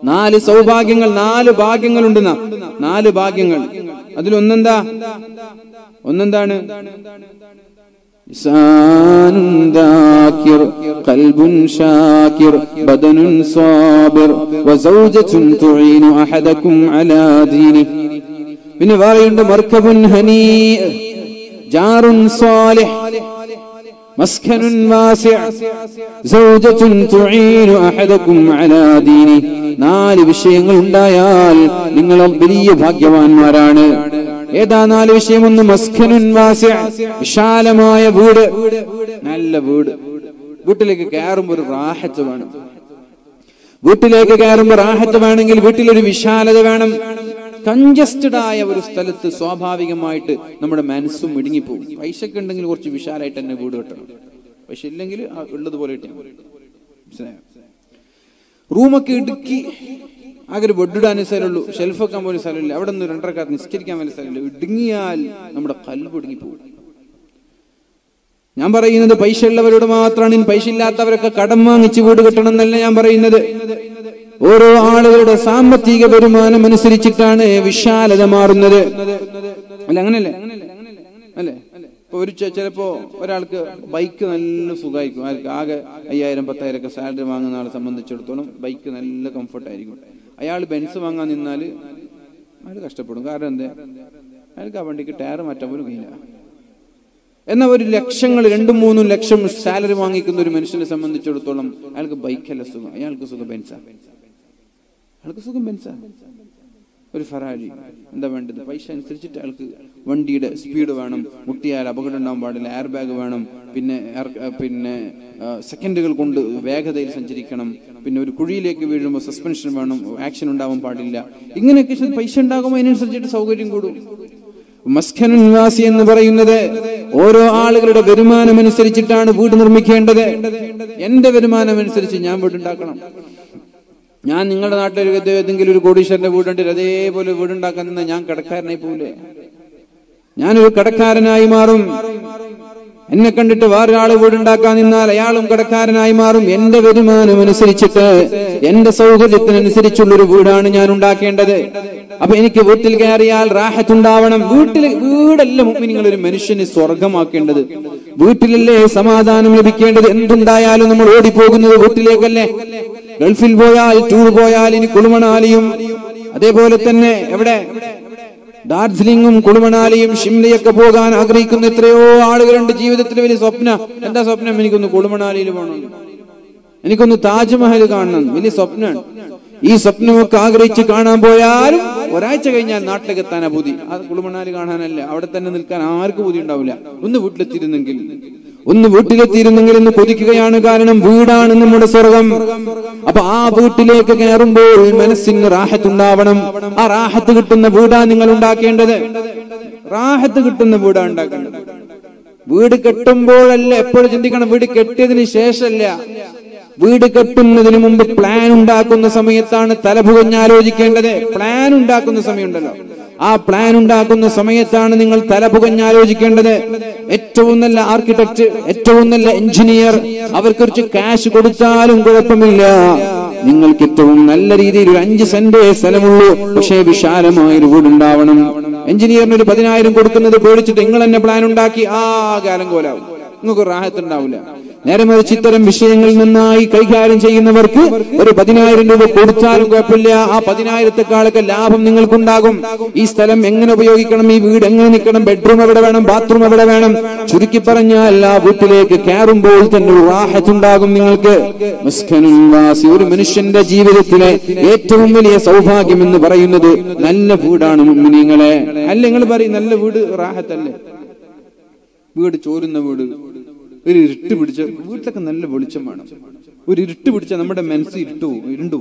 നാല് സൗഭാഗ്യങ്ങൾ നാല് ഭാഗ്യങ്ങളുണ്ട് നാ. നാല് ഭാഗ്യങ്ങൾ അതിലൊന്നെന്താ ഒന്നെന്താണ് لسان ذاكر قلب شاكر بدن صابر وزوجة تعين أحدكم على دينه പിന്നെ പറയുണ്ട് മർക്കബുൻ ഹനീ ജാറുൻ സാലിഹ് مسكن واسع زوجة تعين أحدكم على دينه നാല് വിഷയങ്ങൾ ഉണ്ടായാൽ നിങ്ങൾ വലിയ ഭാഗ്യവാന്മാരാണ് ഏതാ നാല് വിഷയം ഒന്ന് മസ്ഖനുൻ വാസ്യ വിശാലമായ വീട് നല്ല വീട് വീട്ടിലേക്ക് കയറുമ്പോൾ ഒരു റാഹത്ത് വേണം വീട്ടിലേക്ക് കയറുമ്പോൾ റാഹത്ത് വേണമെങ്കിൽ വീട്ടിലൊരു വിശാലത വേണം കൺജസ്റ്റഡ് ആയ ഒരു സ്ഥലത്ത് സ്വാഭാവികമായിട്ട് നമ്മുടെ മനസ്സും ഇടുങ്ങിപ്പോകും പൈസക്ക് ഉണ്ടെങ്കിൽ കുറച്ച് വിശാലമായിട്ട് തന്നെ വീട് കെട്ടണം പക്ഷെ ഇല്ലെങ്കിൽ ആ ഉള്ളതുപോലെ കിട്ടിയാൽ മതി. മനസ്സിലായോ റൂമൊക്കെ ഇടുക്കി ആകെ ഒരു ബെഡിടാനേ സ്ഥലമുള്ളൂ ഷെൽഫ് വെക്കാൻ പോലും സ്ഥലമില്ല അവിടെ നിന്ന് രണ്ടരക്കാർ നിസ്കരിക്കാൻ വേണ്ടി സ്ഥലമില്ല ഇടുങ്ങിയാൽ നമ്മുടെ കൽബ് ഇടുങ്ങിപ്പോകും ഞാൻ പറയുന്നത് പൈസ ഉള്ളവരോട് മാത്രമാണ് ഇനി പൈസ ഇല്ലാത്തവരൊക്കെ കടം വാങ്ങിച്ച് വീട് കെട്ടണം എന്നല്ല ഞാൻ പറയുന്നത് ഓരോ ആളുകളുടെ സാമ്പത്തിക വരുമാനം അനുസരിച്ചിട്ടാണ് വിശാലത മാറുന്നത് അല്ല അങ്ങനല്ലേ അല്ലേ ഇപ്പൊ ഒരു ചെ- ചിലപ്പോ ഒരാൾക്ക് ബൈക്ക് നല്ല സുഖമായിരിക്കും അയാൾക്ക് ആകെ അയ്യായിരം പത്തായിരം ഒക്കെ സാലറി വാങ്ങുന്ന ആളെ സംബന്ധിച്ചിടത്തോളം ബൈക്ക് നല്ല കംഫർട്ട് ആയിരിക്കും അയാൾ ബെൻസ് വാങ്ങാൻ നിന്നാൽ അയാൾ കഷ്ടപ്പെടും കാരണം എന്താ അയാൾക്ക് ആ വണ്ടിക്ക് ടയർ മാറ്റാൻ പോലും കഴിയില്ല എന്നാൽ ഒരു ലക്ഷങ്ങൾ രണ്ടും മൂന്നും ലക്ഷം സാലറി വാങ്ങിക്കുന്ന ഒരു മനുഷ്യനെ സംബന്ധിച്ചിടത്തോളം അയാൾക്ക് ബൈക്കല്ല സുഖം അയാൾക്ക് സുഖം ബെൻസാ അയാൾക്ക് സുഖം ബെൻസാ ഒരു ഫറാരി എന്താ വേണ്ടത് പൈസ അനുസരിച്ചിട്ട് അയാൾക്ക് വണ്ടിയുടെ സ്പീഡ് വേണം മുട്ടിയാൽ അപകടം ഉണ്ടാവാൻ പാടില്ല എയർ ബാഗ് വേണം പിന്നെ air- ആ, പിന്നെ സെക്കൻഡുകൾ കൊണ്ട് വേഗതയിൽ സഞ്ചരിക്കണം പിന്നെ ഒരു കുഴിയിലേക്ക് വീഴുമ്പോൾ സസ്പെൻഷൻ വേണം ആക്ഷൻ ഉണ്ടാവാൻ പാടില്ല ഇങ്ങനെയൊക്കെ ശരി പൈസ ഉണ്ടാകുമ്പോൾ അതിനനുസരിച്ചിട്ട് സൗകര്യം കൂടും മസ്ഖനുൻ വാസി എന്ന് പറയുന്നത് ഓരോ ആളുകളുടെ വരുമാനം അനുസരിച്ചിട്ടാണ് വീട് നിർമ്മിക്കേണ്ടത് എന്റെ വരുമാനം അനുസരിച്ച് ഞാൻ വീടുണ്ടാക്കണം ഞാൻ നിങ്ങളുടെ നാട്ടിൽ ഒരു ഏതെങ്കിലും ഒരു കോടീശ്വരന്റെ വീടുണ്ടെങ്കിൽ അതേപോലെ വീടുണ്ടാക്കാൻ നിന്നാ ഞാൻ കടക്കാരനായി പോവില്ലേ ഞാനൊരു കടക്കാരനായി മാറും എന്നെ കണ്ടിട്ട് വേറൊരാള് വീടുണ്ടാക്കാൻ നിന്നാൽ അയാളും കടക്കാരനായി മാറും എന്റെ വരുമാനം അനുസരിച്ചിട്ട് എന്റെ സൗകര്യത്തിനനുസരിച്ചുള്ള ഒരു വീടാണ് ഞാൻ ഉണ്ടാക്കേണ്ടത് അപ്പൊ എനിക്ക് വീട്ടിൽ കയറിയാൽ റാഹത്തുണ്ടാവണം വീട്ടിൽ വീടല്ല നിങ്ങൾ ഒരു മനുഷ്യനെ സ്വർഗമാക്കേണ്ടത് വീട്ടിലല്ലേ സമാധാനം ലഭിക്കേണ്ടത് എന്തുണ്ടായാലും നമ്മൾ ഓടിപ്പോകുന്നത് വീട്ടിലേക്കല്ലേ ഗൾഫിൽ പോയാൽ ടൂർ പോയാൽ ഇനി കുളുമണാലിയും അതേപോലെ തന്നെ എവിടെ ഡാർജിലിംഗും കുളുമണാലിയും ഷിംലയൊക്കെ പോകാൻ ആഗ്രഹിക്കുന്ന എത്രയോ ആളുകളുണ്ട് ജീവിതത്തിൽ വലിയ സ്വപ്ന എന്താ സ്വപ്നം എനിക്കൊന്ന് കുളുമണാലിയിൽ പോകണം എനിക്കൊന്ന് താജ്മഹൽ കാണണം വലിയ സ്വപ്നമാണ് ഈ സ്വപ്നമൊക്കെ ആഗ്രഹിച്ച് കാണാൻ പോയാലും ഒരാഴ്ച കഴിഞ്ഞാൽ നാട്ടിലേക്ക് എത്താനാ ബുദ്ധി അത് കുളുമണാലി കാണാനല്ല അവിടെ തന്നെ നിൽക്കാൻ ആർക്കും ബുദ്ധി ഉണ്ടാവില്ല ഒന്ന് വീട്ടിലെത്തിയിരുന്നെങ്കിൽ ഒന്ന് വീട്ടിലെത്തിയിരുന്നെങ്കിൽ എന്ന് കൊതിക്കുകയാണ് കാരണം വീടാണ് നമ്മുടെ സ്വർഗം അപ്പൊ ആ വീട്ടിലേക്ക് കയറുമ്പോൾ മനസ്സിന് റാഹത്തുണ്ടാവണം ആ റാഹത്ത് കിട്ടുന്ന വീടാ നിങ്ങൾ ഉണ്ടാക്കേണ്ടത് റാഹത്ത് കിട്ടുന്ന വീടാ ഉണ്ടാക്കേണ്ടത് വീട് കെട്ടുമ്പോഴല്ല എപ്പോഴും ചിന്തിക്കണം വീട് കെട്ടിയതിന് ശേഷമല്ല വീട് കെട്ടുന്നതിന് മുമ്പ് പ്ലാൻ ഉണ്ടാക്കുന്ന സമയത്താണ് തലപുകഞ്ഞ് ആലോചിക്കേണ്ടത് പ്ലാൻ ഉണ്ടാക്കുന്ന സമയമുണ്ടല്ലോ ആ പ്ലാൻ ഉണ്ടാക്കുന്ന സമയത്താണ് നിങ്ങൾ തലപുകഞ്ഞ് ആലോചിക്കേണ്ടത് ഏറ്റവും നല്ല ആർക്കിടെക്ട് ഏറ്റവും നല്ല എഞ്ചിനീയർ അവർക്ക് കുറച്ച് കാശ് കൊടുത്താലും കുഴപ്പമില്ല നിങ്ങൾക്ക് ഏറ്റവും നല്ല രീതിയിൽ ഒരു അഞ്ച് സെന്റ് സ്ഥലമുള്ളൂ പക്ഷേ വിശാലമായ ഒരു വീടുണ്ടാവണം എഞ്ചിനീയറിന് ഒരു പതിനായിരം കൊടുക്കുന്നത് പേടിച്ചിട്ട് നിങ്ങൾ തന്നെ പ്ലാൻ ഉണ്ടാക്കി ആ കാലം കോലാവും നിങ്ങൾക്ക് റാഹത്തുണ്ടാവില്ല നേരെ മറിച്ച് ഇത്തരം വിഷയങ്ങൾ നന്നായി കൈകാര്യം ചെയ്യുന്നവർക്ക് ഒരു പതിനായിരം രൂപ കൊടുത്താലും കുഴപ്പമില്ല ആ പതിനായിരത്തെക്കാളൊക്കെ ലാഭം നിങ്ങൾക്കുണ്ടാകും ഈ സ്ഥലം എങ്ങനെ ഉപയോഗിക്കണം ഈ വീട് എങ്ങനെ നിൽക്കണം ബെഡ്റൂം എവിടെ വേണം ബാത്റൂം എവിടെ വേണം ചുരുക്കി പറഞ്ഞാൽ ആ വീട്ടിലേക്ക് കയറുമ്പോൾ തന്നെ ഒരു റാഹത്തുണ്ടാകും നിങ്ങൾക്ക് മസ്കനുൽ വാസി. ഒരു മനുഷ്യന്റെ ജീവിതത്തിലെ ഏറ്റവും വലിയ സൗഭാഗ്യം എന്ന് പറയുന്നത് നല്ല വീടാണ് മുമ്മിനിങ്ങളെ അല്ല നിങ്ങൾ പറയും നല്ല വീട് റാഹത്തല്ലേ വീട് ചോരുന്ന വീട് ഒരു ഇരുട്ട് പിടിച്ച വീട്ടിലൊക്കെ നല്ല വെളിച്ചം വേണം ഒരു ഇരുട്ട് പിടിച്ച നമ്മുടെ മനസ്സ് ഇരുട്ടു ഇരുണ്ടു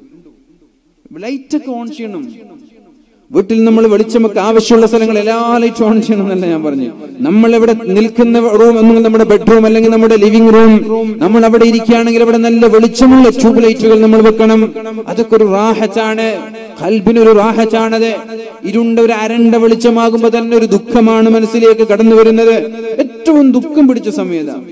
ലൈറ്റൊക്കെ ഓൺ ചെയ്യണം വീട്ടിൽ നമ്മൾ വെളിച്ചമൊക്കെ ആവശ്യമുള്ള സ്ഥലങ്ങൾ എല്ലാ ലൈറ്റും ഓൺ ചെയ്യണം എന്നല്ല ഞാൻ പറഞ്ഞു നമ്മൾ എവിടെ നിൽക്കുന്ന റൂം എന്നെങ്കിൽ നമ്മുടെ ബെഡ്റൂം അല്ലെങ്കിൽ നമ്മുടെ ലിവിംഗ് റൂം നമ്മൾ അവിടെ ഇരിക്കുകയാണെങ്കിൽ അവിടെ നല്ല വെളിച്ചമുള്ള ട്യൂബ് ലൈറ്റുകൾ നമ്മൾ വെക്കണം അതൊക്കെ ഒരു റാഹച്ചാണ് കൽബിനൊരു റാഹച്ചാണത് ഇരുണ്ട ഒരു അരണ്ട വെളിച്ചമാകുമ്പോ തന്നെ ഒരു ദുഃഖമാണ് മനസ്സിലേക്ക് കടന്നു വരുന്നത് ഏറ്റവും ദുഃഖം പിടിച്ച സമയത്താണ്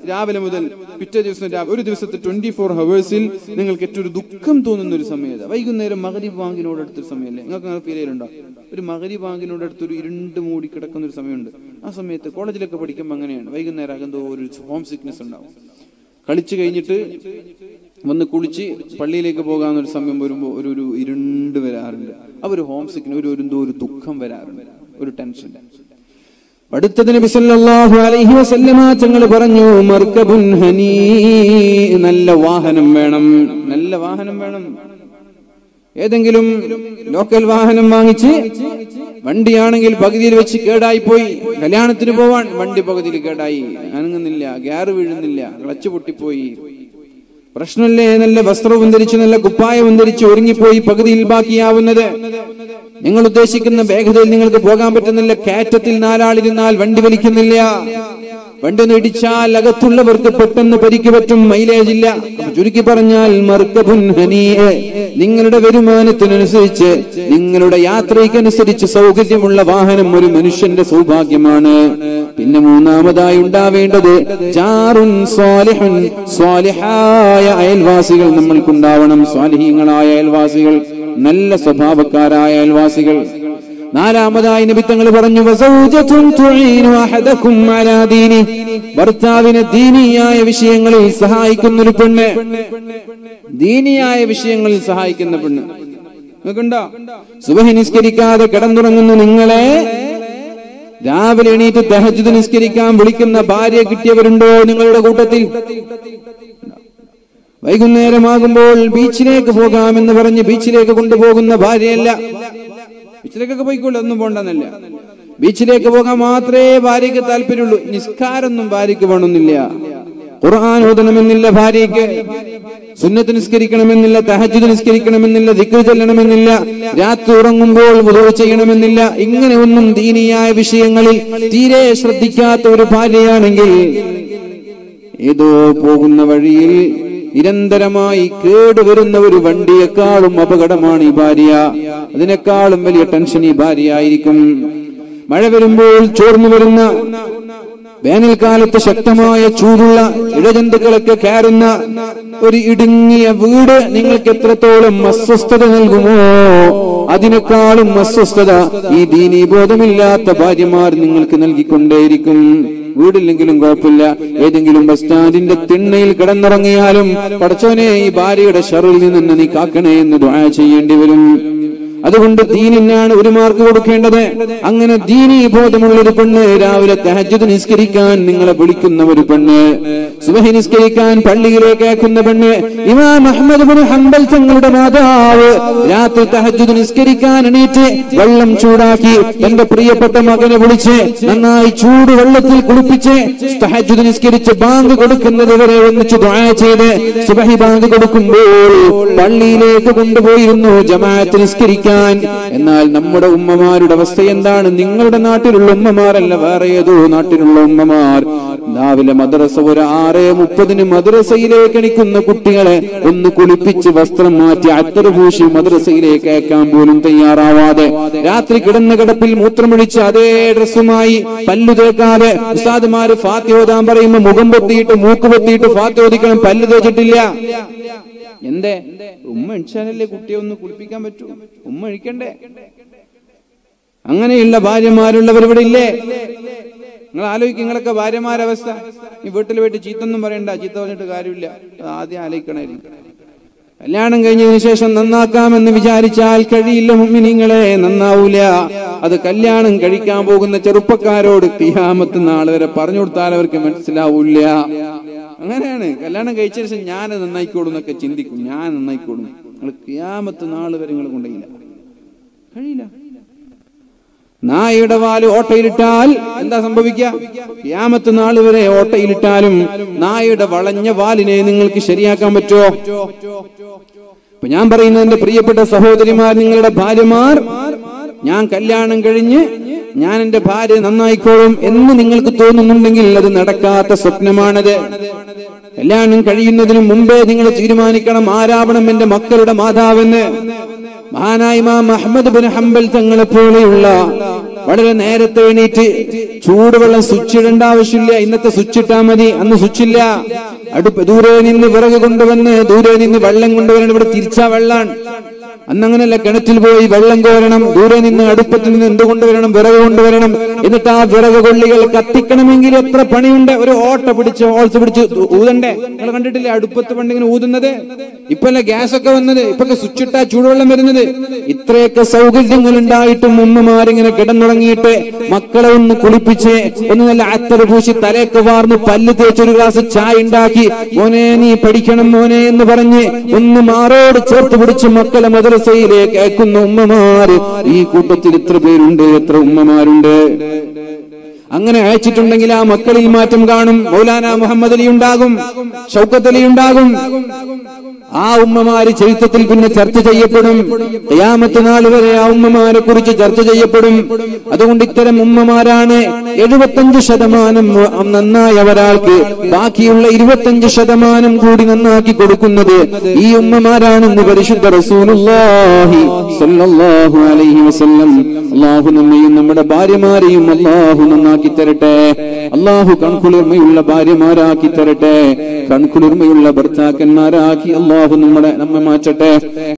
രാവിലെ മുതൽ പിറ്റേ ദിവസം രാ- ഒരു ദിവസത്തെ ട്വന്റി ഫോർ ഹവേഴ്സിൽ നിങ്ങൾക്ക് ഏറ്റവും ഒരു ദുഃഖം തോന്നുന്ന ഒരു സമയത്ത് വൈകുന്നേരം മകരി ബാങ്കിനോട് അടുത്തൊരു സമയമല്ലേ നിങ്ങൾക്ക് അങ്ങനെ ഫീൽ ചെയ്യലുണ്ടോ ഒരു മകരി ബാങ്കിനോട് അടുത്തൊരു ഇരുണ്ട് മൂടി കിടക്കുന്ന ഒരു സമയമുണ്ട് ആ സമയത്ത് കോളേജിലൊക്കെ പഠിക്കുമ്പോൾ അങ്ങനെയാണ് വൈകുന്നേരം അകന്തോ ഒരു ഹോം സിക്നെസ് ഉണ്ടാവും കളിച്ചു കഴിഞ്ഞിട്ട് വന്ന് കുളിച്ച് പള്ളിയിലേക്ക് പോകാന്നൊരു സമയം വരുമ്പോൾ ഒരു ഒരു ഇരുണ്ട് വരാറുണ്ട് ആ ഒരു ഹോം സിക്കിന് ഒരു ഒരു എന്തോ ഒരു ദുഃഖം വരാറുണ്ട് ഒരു ടെൻഷൻ അടുത്തത് നബി സല്ലല്ലാഹു അലൈഹി വസല്ലമ തങ്ങൾ പറഞ്ഞു മർക്കബുൻ ഹനീ നല്ല വാഹനം വേണം നല്ല വാഹനം വേണം ഏതെങ്കിലും ലോക്കൽ വാഹനം വാങ്ങിച്ച് വണ്ടിയാണെങ്കിൽ പകുതിയിൽ വെച്ച് കേടായി പോയി കല്യാണത്തിന് പോവാൻ വണ്ടി പകുതിയിൽ കേടായി അനങ്ങുന്നില്ല ഗ്യാറ് വീഴുന്നില്ല ക്ലച്ച് പൊട്ടിപ്പോയി പ്രശ്നമല്ലേ നല്ല വസ്ത്രവും ധരിച്ച് നല്ല കുപ്പായവും ധരിച്ച് ഒരുങ്ങിപ്പോയി പകുതിയിൽ ബാക്കിയാവുന്നത് നിങ്ങൾ ഉദ്ദേശിക്കുന്ന വേഗതയിൽ നിങ്ങൾക്ക് പോകാൻ പറ്റുന്നില്ല കയറ്റത്തിൽ നാലാളിരുന്നാൽ വണ്ടി വലിക്കുന്നില്ല വണ്ടി ഒന്ന് ഇടിച്ചാൽ അകത്തുള്ളവർക്ക് പെട്ടെന്ന് പരിക്ക് പറ്റും മൈലേജ് ഇല്ല അപ്പൊ ചുരുക്കി പറഞ്ഞാൽ മർക്കബുൻ ഹനീഅ്. നിങ്ങളുടെ വരുമാനത്തിനനുസരിച്ച് നിങ്ങളുടെ യാത്രയ്ക്കനുസരിച്ച് സൗകര്യമുള്ള വാഹനം ഒരു മനുഷ്യന്റെ സൗഭാഗ്യമാണ് പിന്നെ മൂന്നാമതായി ഉണ്ടാവേണ്ടത് ജാറുൻ സ്വാലിഹുൻ സ്വാലിഹായ അയൽവാസികൾ നമ്മൾക്കുണ്ടാവണം സ്വാലിഹീങ്ങളായ അയൽവാസികൾ നല്ല സ്വഭാവക്കാരായ അയൽവാസികൾ നാലാമതായി നിമിത്തങ്ങൾ പറഞ്ഞു വസൗജത്തുൻ തുഈനു അഹദകും അലാ ദീനി ഭർത്താവിനെ ദീനിയായ വിഷയങ്ങളിൽ സഹായിക്കുന്ന ഒരു പെണ്ണ് ദീനിയായ വിഷയങ്ങളിൽ സഹായിക്കുന്ന പെണ്ണ് നിങ്ങൾക്കുണ്ടോ സുബഹി നിസ്കരിക്കാതെ കിടന്നുറങ്ങുന്ന നിങ്ങളെ രാവിലെ എണീറ്റ് തഹജ്ജുദ് നിസ്കരിക്കാൻ വിളിക്കുന്ന ഭാര്യ കിട്ടിയവരുണ്ടോ നിങ്ങളുടെ കൂട്ടത്തിൽ വൈകുന്നേരമാകുമ്പോൾ ബീച്ചിലേക്ക് പോകാമെന്ന് പറഞ്ഞ് ബീച്ചിലേക്ക് കൊണ്ടുപോകുന്ന ഭാര്യയല്ല ബീച്ചിലേക്കൊക്കെ പോയിക്കോളൂ ഒന്നും പോണ്ടെന്നല്ല ബീച്ചിലേക്ക് പോകാൻ മാത്രമേ ഭാര്യയ്ക്ക് താല്പര്യമുള്ളൂ നിസ്കാരമൊന്നും ഭാര്യയ്ക്ക് വേണമെന്നില്ല ഖുർആൻ ഓതണമെന്നില്ല ഭാര്യയ്ക്ക് സുന്നത്ത് നിസ്കരിക്കണമെന്നില്ല തഹജ്ജുദ് നിസ്കരിക്കണമെന്നില്ല ദിക്ർ ചെല്ലണമെന്നില്ല രാത്രി ഉറങ്ങുമ്പോൾ വുദൂ ചെയ്യണമെന്നില്ല ഇങ്ങനെ ഒന്നും ദീനിയായ വിഷയങ്ങളിൽ തീരെ ശ്രദ്ധിക്കാത്ത ഒരു ഭാര്യയാണെങ്കിൽ ഏതോ പോകുന്ന വഴിയിൽ നിരന്തരമായി കേടുവരുന്ന ഒരു വണ്ടിയെക്കാളും അപകടമാണ് ഈ ഭാര്യ അതിനേക്കാളും വലിയ ടെൻഷൻ ഈ ഭാര്യ ആയിരിക്കും മഴ വരുമ്പോൾ ചോർന്നു വരുന്ന വേനൽക്കാലത്ത് ശക്തമായ ചൂടുള്ള ഇഴജന്തുക്കളൊക്കെ കയറുന്ന ഒരു ഇടുങ്ങിയ വീട് നിങ്ങൾക്ക് എത്രത്തോളം അസ്വസ്ഥത നൽകുമോ അതിനേക്കാളും അസ്വസ്ഥത ഈ ദീനീബോധമില്ലാത്ത ഭാര്യമാർ നിങ്ങൾക്ക് നൽകിക്കൊണ്ടേയിരിക്കും വീടില്ലെങ്കിലും കുഴപ്പമില്ല ഏതെങ്കിലും ബസ് സ്റ്റാൻഡിന്റെ തിണ്ണയിൽ കിടന്നുറങ്ങിയാലും പടച്ചോനെ ഈ ഭാര്യയുടെ ഷറിൽ നിന്ന് എന്നെ നീ കാക്കണേ എന്ന് ദുആ ചെയ്യേണ്ടി വരും അതുകൊണ്ട് ദീനിനാണ് ഒരു മാർക്ക് കൊടുക്കേണ്ടത് അങ്ങനെ ദീനീ ബോധമുള്ള ഒരു പെണ്ണ് രാവിലെ തഹജ്ജുദ് നിസ്കരിക്കാൻ നിങ്ങളെ വിളിക്കുന്ന ഒരു പെണ്ണ് സുബഹി നിസ്കരിക്കാൻ പള്ളിയിലേക്ക് അയക്കുന്ന പെണ്ണ് ഇമാം അഹമ്മദ് ബിൻ ഹംബൽ തങ്ങളുടെ മാതാവ് രാത്രി തഹജ്ജുദ് നിസ്കരിക്കാൻ എണീറ്റ് വെള്ളം ചൂടാക്കി തന്റെ പ്രിയപ്പെട്ട മകനെ വിളിച്ച് നന്നായി ചൂട് വെള്ളത്തിൽ കുളിപ്പിച്ച് തഹജ്ജുദ് നിസ്കരിച്ച് ബാങ്ക് കൊടുക്കുന്നത് വരെ ഒന്നിച്ച് ദുആ ചെയ്ത് സുബഹി ബാങ്ക് കൊടുക്കുമ്പോൾ പള്ളിയിലേക്ക് കൊണ്ടുപോയിരുന്നു ജമാഅത്ത് നിസ്കരിക്കാൻ എന്നാൽ നമ്മുടെ ഉമ്മമാരുടെ അവസ്ഥ എന്താണ് നിങ്ങളുടെ നാട്ടിലുള്ള ഉമ്മമാരല്ല വേറെ ഏതോ നാട്ടിലുള്ള ഉമ്മമാർ രാവിലെ മദ്രസ ഒരു ആറ് മുപ്പതിന് മദ്രസയിലേക്ക് എണിക്കുന്ന കുട്ടികളെ ഒന്ന് കുളിപ്പിച്ച് വസ്ത്രം മാറ്റി അത്തറ് പൂശി മദ്രസയിലേക്ക് അയക്കാൻ പോലും തയ്യാറാവാതെ രാത്രി കിടന്ന കിടപ്പിൽ മൂത്രമൊഴിച്ച് അതേ ഡ്രസ്സുമായി പല്ലു തേക്കാതെ ഉസ്താദുമാര് ഫാത്യോദാൻ പറയുമ്പോ മുഖം പൊത്തിയിട്ട് മൂക്ക് പൊത്തിയിട്ട് ഫാത്യോദിക്കണം പല്ല് തേച്ചിട്ടില്ല എന്തേ ഉമ്മ എണിച്ചാലല്ലേ കുട്ടിയെ ഒന്ന് കുളിപ്പിക്കാൻ പറ്റൂ ഉമ്മ എഴിക്കണ്ടേ അങ്ങനെയുള്ള ഭാര്യമാരുള്ളവർ ഇവിടെ ഇല്ലേ നിങ്ങൾ ആലോചിക്കും നിങ്ങളൊക്കെ ഭാര്യമാരുടെ അവസ്ഥ ഈ വീട്ടിൽ പോയിട്ട് ചീത്തൊന്നും പറയണ്ട ചീത്ത പറഞ്ഞിട്ട് കാര്യമില്ല അത് ആദ്യം ആലോചിക്കണമായിരിക്കും കല്യാണം കഴിഞ്ഞതിന് ശേഷം നന്നാക്കാമെന്ന് വിചാരിച്ചാൽ കഴിയില്ല മുമ്മിനിങ്ങളെ നന്നാവൂല അത് കല്യാണം കഴിക്കാൻ പോകുന്ന ചെറുപ്പക്കാരോട് കിയാമത്ത് നാൾ വരെ പറഞ്ഞു കൊടുത്താൽ അവർക്ക് മനസ്സിലാവൂല അങ്ങനെയാണ് കല്യാണം കഴിച്ച ശേഷം ഞാൻ നന്നായിക്കോളും എന്നൊക്കെ ചിന്തിക്കും ഞാൻ നന്നായിക്കോളും നിങ്ങൾ കിയാമത്ത് നാൾ വരെ നിങ്ങൾ കൊണ്ടില്ല കഴിയില്ല നായയുടെ വാല് ഓട്ടയിലിട്ടാൽ എന്താ സംഭവിക്കുക ക്യാമത്ത് നാൾ വരെ ഓട്ടയിലിട്ടാലും നായയുടെ വളഞ്ഞ വാലിനെ നിങ്ങൾക്ക് ശരിയാക്കാൻ പറ്റുമോ ഇപ്പൊ ഞാൻ പറയുന്നത് എന്റെ പ്രിയപ്പെട്ട സഹോദരിമാർ നിങ്ങളുടെ ഭാര്യമാർ ഞാൻ കല്യാണം കഴിഞ്ഞ് ഞാൻ എന്റെ ഭാര്യ നന്നായിക്കോളും എന്ന് നിങ്ങൾക്ക് തോന്നുന്നുണ്ടെങ്കിൽ അത് നടക്കാത്ത സ്വപ്നമാണത് കല്യാണം കഴിയുന്നതിന് മുമ്പേ നിങ്ങൾ തീരുമാനിക്കണം ആരാവണം എന്റെ മക്കളുടെ മാതാവെന്ന് മഹാനായ ഇമാം അഹമ്മദ് ബിൻ ഹംബൽ തങ്ങളെ പോലെയുള്ള വളരെ നേരത്തെ എണീറ്റ് ചൂടുവെള്ളം സ്വിച്ച് ഇടേണ്ട ആവശ്യമില്ല ഇന്നത്തെ സ്വിച്ച് ഇട്ടാ മതി അന്ന് സ്വിച്ച് ഇല്ല അടുപ്പ് ദൂരെ നിന്ന് വിറക് കൊണ്ടുവന്ന് ദൂരെ നിന്ന് വെള്ളം കൊണ്ടുവരണം ഇവിടെ തിരിച്ചാ വെള്ളാണ് അന്നങ്ങനല്ല കിണറ്റിൽ പോയി വെള്ളം കോരണം ദൂരെ നിന്ന് അടുപ്പത്തിൽ നിന്ന് എന്ത് കൊണ്ടുവരണം വിറക് കൊണ്ടുവരണം എന്നിട്ട് ആ വിറക് കൊള്ളികൾ കത്തിക്കണമെങ്കിൽ എത്ര പണിയുണ്ട് ഒരു ഓട്ട പിടിച്ച് ഓൾസ് പിടിച്ച് ഊതണ്ടേ നിങ്ങൾ കണ്ടിട്ടില്ലേ അടുപ്പത്ത് പണ്ട് ഇങ്ങനെ ഊതുന്നത് ഇപ്പല്ല ഗ്യാസ് ഒക്കെ വന്നത് ഇപ്പൊക്കെ സ്വിച്ച് ഇട്ടാ ചൂടുവെള്ളം വരുന്നത് ഇത്രയൊക്കെ സൗകര്യങ്ങൾ ഉണ്ടായിട്ടും ഉമ്മമാരിങ്ങനെ കിടന്നുറങ്ങിയിട്ട് മക്കളെ ഒന്ന് കുളിപ്പിച്ച് ഒന്ന് നല്ല അത്തറ് പൂശി തലയൊക്കെ വാർന്ന് പല്ല് തേച്ച് ഒരു ഗ്ലാസ് ചായ ഉണ്ടാക്കി മോനെ നീ പഠിക്കണം മോനെ എന്ന് പറഞ്ഞ് ഒന്ന് മാറോട് ചേർത്ത് പിടിച്ച് മക്കളെ മദ്രസയിലേക്ക് അയക്കുന്ന ഉമ്മമാര് ഈ കൂട്ടത്തിൽ എത്ര പേരുണ്ട് എത്ര ഉമ്മമാരുണ്ട് അങ്ങനെ അയച്ചിട്ടുണ്ടെങ്കിൽ ആ മക്കളിൽ മാറ്റം കാണും മൗലാന മുഹമ്മദ് അലി ഉണ്ടാകും ഷൗക്കത്ത് അലി ഉണ്ടാകും ആ ഉമ്മമാര് ചരിത്രത്തിൽ പിന്നെ ചർച്ച ചെയ്യപ്പെടും ഖിയാമത്ത് നാൾ വരെ ആ ഉമ്മമാരെ കുറിച്ച് ചർച്ച ചെയ്യപ്പെടും അതുകൊണ്ട് ഇത്തരം ഉമ്മമാരാണ് എഴുപത്തഞ്ച് ശതമാനം നന്നായ ഒരാൾക്ക് ബാക്കിയുള്ള ഇരുപത്തഞ്ച് ശതമാനം കൂടി നന്നാക്കി കൊടുക്കുന്നത് ഈ ഉമ്മമാരാണെന്ന് പരിശുദ്ധ റസൂലുള്ളാഹി സ്വല്ലല്ലാഹു അലൈഹി വസല്ലം അള്ളാഹു നമ്മയും നമ്മുടെ ഭാര്യമാരെയും അള്ളാഹു നന്നാക്കി തരട്ടെ അള്ളാഹു കൺകുളിർമയുള്ള ഭാര്യമാരാക്കി തരട്ടെ കൺകുളിർമയുള്ള ഭർത്താക്കന്മാരാക്കി അള്ളാഹു നമ്മുടെ നമ്മെ മാറ്റട്ടെ